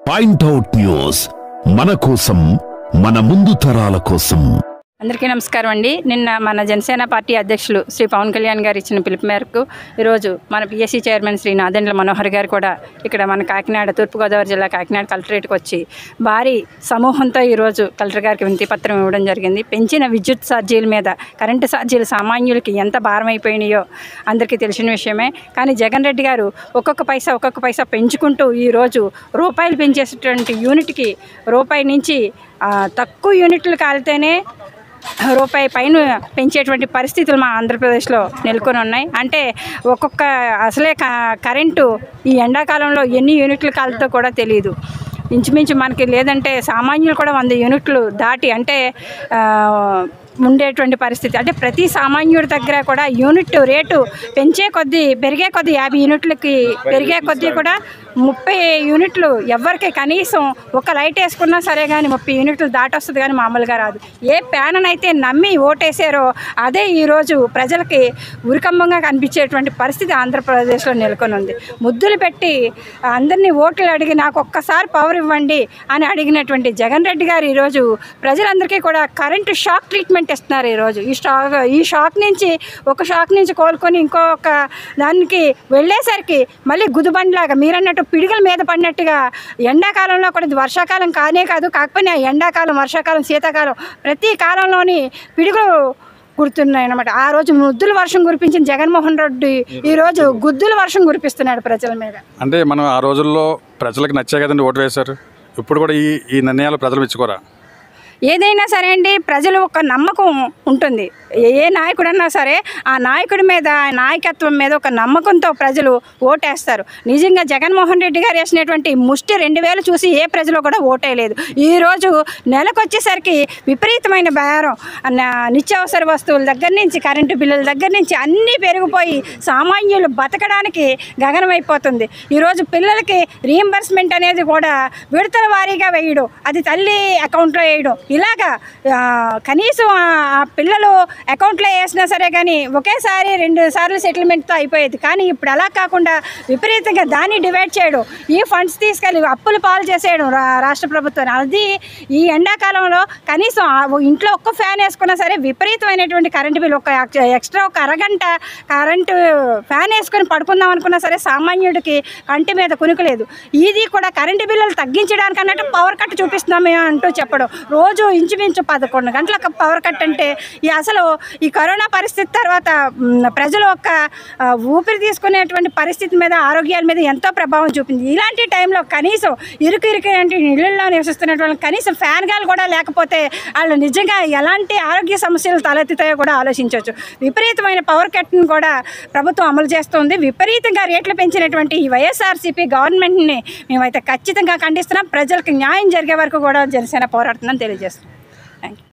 point out news మన కోసం మన ముందు తరాల కోసం అందరికీ నమస్కారం అండి నిన్న మన జనసేన పార్టీ అధ్యక్షులు శ్రీ పవన్ కళ్యాణ్ గారు ఇచ్చిన పిలుపు మేరకు ఈరోజు మన పిఎస్సీ చైర్మన్ శ్రీ నాదెండ్ల మనోహర్ గారు కూడా ఇక్కడ మన కాకినాడ తూర్పుగోదావరి జిల్లా కాకినాడ కలెక్టరేట్కి వచ్చి భారీ సమూహంతో ఈరోజు కలెక్టర్ గారికి వినతి పత్రం ఇవ్వడం జరిగింది పెంచిన విద్యుత్ ఛార్జీల మీద కరెంటు ఛార్జీలు సామాన్యులకి ఎంత భారం అయిపోయినాయో అందరికీ తెలిసిన విషయమే కానీ జగన్ రెడ్డి గారు ఒక్కొక్క పైసా ఒక్కొక్క పైసా పెంచుకుంటూ ఈరోజు రూపాయలు పెంచేసేటువంటి యూనిట్కి రూపాయి నుంచి ఆ, తక్కువ యూనిట్లు కాలితేనే రూపాయి పైన పెంచేటువంటి పరిస్థితులు మా ఆంధ్రప్రదేశ్లో నెలకొని ఉన్నాయి అంటే ఒక్కొక్క అసలే క- కరెంటు ఈ ఎండాకాలంలో ఎన్ని యూనిట్లు కాలుతో కూడా తెలియదు ఇంచుమించు మనకి లేదంటే సామాన్యులు కూడా వంద యూనిట్లు దాటి అంటే ఆ, ఉండేటువంటి పరిస్థితి అంటే ప్రతి సామాన్యుడి దగ్గర కూడా యూనిట్ రేటు పెంచే కొద్దీ పెరిగే కొద్దీ యాభై యూనిట్లకి పెరిగే కొద్దీ కూడా ముప్పై యూనిట్లు ఎవరికి కనీసం ఒక లైట్ వేసుకున్నా సరే కానీ ముప్పై యూనిట్లు దాటొస్తుంది కానీ మామూలుగా రాదు ఏ ప్యాన్ అయితే నమ్మి ఓటేసారో అదే ఈరోజు ప్రజలకి ఉరికంబంగా కనిపించేటువంటి పరిస్థితి ఆంధ్రప్రదేశ్లో నెలకొని ఉంది ముద్దులు పెట్టి అందరినీ ఓట్లు అడిగి నాకు ఒక్కసారి పవర్ ఇవ్వండి అని అడిగినటువంటి జగన్ రెడ్డి గారు ఈరోజు ప్రజలందరికీ కూడా కరెంటు షాక్ ట్రీట్మెంట్ ఇస్తున్నారు ఈరోజు ఈ షాక్ ఈ షాక్ నుంచి ఒక షాక్ నుంచి కోలుకొని ఇంకొక దానికి వెళ్ళేసరికి మళ్ళీ గుదిబండ్లాగా మీరన్నట్టు పిడుగుల మీద పడినట్టుగా ఎండాకాలంలో కూడా ఇది వర్షాకాలం కానే కాదు కాకపోయినా ఎండాకాలం వర్షాకాలం శీతాకాలం ప్రతి కాలంలోని పిడుగులు కుడుతున్నాయి అన్నమాట ఆ రోజు ముద్దుల వర్షం కురిపించిన జగన్మోహన్ రెడ్డి ఈ రోజు గుద్దుల వర్షం కురిపిస్తున్నాడు ప్రజల మీద అంటే మనం ఆ రోజుల్లో ప్రజలకు నచ్చే కదండి ఓటు వేశారు ఇప్పుడు కూడా ఈ ఈ నిర్ణయాలు ప్రజలు మెచ్చుకోరా ఏదైనా సరే అండి ప్రజలు ఒక నమ్మకం ఉంటుంది ఏ నాయకుడన్నా సరే ఆ నాయకుడి మీద ఆ నాయకత్వం మీద ఒక నమ్మకంతో ప్రజలు ఓటేస్తారు నిజంగా జగన్మోహన్ రెడ్డి గారు వేసినటువంటి ముష్టి రెండు వేలు చూసి ఏ ప్రజలు కూడా ఓటేయలేదు ఈరోజు నెలకు వచ్చేసరికి విపరీతమైన బేరం న- నిత్యావసర వస్తువుల దగ్గర నుంచి కరెంటు బిల్లుల దగ్గర నుంచి అన్నీ పెరిగిపోయి సామాన్యులు బతకడానికి గగనమైపోతుంది ఈరోజు పిల్లలకి రీఎంబర్స్మెంట్ అనేది కూడా విడతల వారీగా వేయడం అది తల్లి అకౌంట్లో వేయడం ఇలాగా ఆ, కనీసం ఆ- ఆ పిల్లలు అకౌంట్లో వేసినా సరే కానీ ఒకేసారి రెండు సార్లు సెటిల్మెంట్తో అయిపోయేది కానీ ఇప్పుడు అలా కాకుండా విపరీతంగా దాన్ని డివైడ్ చేయడం ఈ ఫండ్స్ తీసుకెళ్ళి అప్పులు పాలు చేసేయడం రా- రాష్ట్ర ప్రభుత్వం అది ఈ ఎండాకాలంలో కనీసం ఆ ఇంట్లో ఒక్క ఫ్యాన్ వేసుకున్నా సరే విపరీతమైనటువంటి కరెంటు బిల్ ఒక ఎక్- ఎక్స్ట్రా ఒక అరగంట కరెంటు ఫ్యాన్ వేసుకొని పడుకుందాం అనుకున్నా సరే సామాన్యుడికి కంటి మీద కునుకలేదు ఇది కూడా కరెంటు బిల్లులు తగ్గించడానికి అన్నట్టు పవర్ కట్ చూపిస్తున్నాం మేము అంటూ చెప్పడం రోజు ఇంచుమించు పదకొండు గంటలకు పవర్ కట్ అంటే ఈ అసలు ఈ కరోనా పరిస్థితి తర్వాత మ్, ప్రజలు ఒక ఆ, ఊపిరి తీసుకునేటువంటి పరిస్థితి మీద ఆరోగ్యాల మీద ఎంతో ప్రభావం చూపింది ఇలాంటి టైంలో కనీసం ఇరుకు ఇరుకు ఇళ్లలో నివసిస్తున్నటువంటి వాళ్ళకి కనీసం ఫ్యాన్ గాలు కూడా లేకపోతే వాళ్ళు నిజంగా ఎలాంటి ఆరోగ్య సమస్యలు తలెత్తుతాయో కూడా ఆలోచించవచ్చు విపరీతమైన పవర్ కట్ను కూడా ప్రభుత్వం అమలు చేస్తుంది విపరీతంగా రేట్లు పెంచినటువంటి ఈ వైఎస్ఆర్సీపీ గవర్నమెంట్ని మేమైతే ఖచ్చితంగా ఖండిస్తున్నాం ప్రజలకు న్యాయం జరిగే వరకు కూడా జనసేన పోరాడుతుందని తెలియజేస్తున్నాం థ్యాంక్ యూ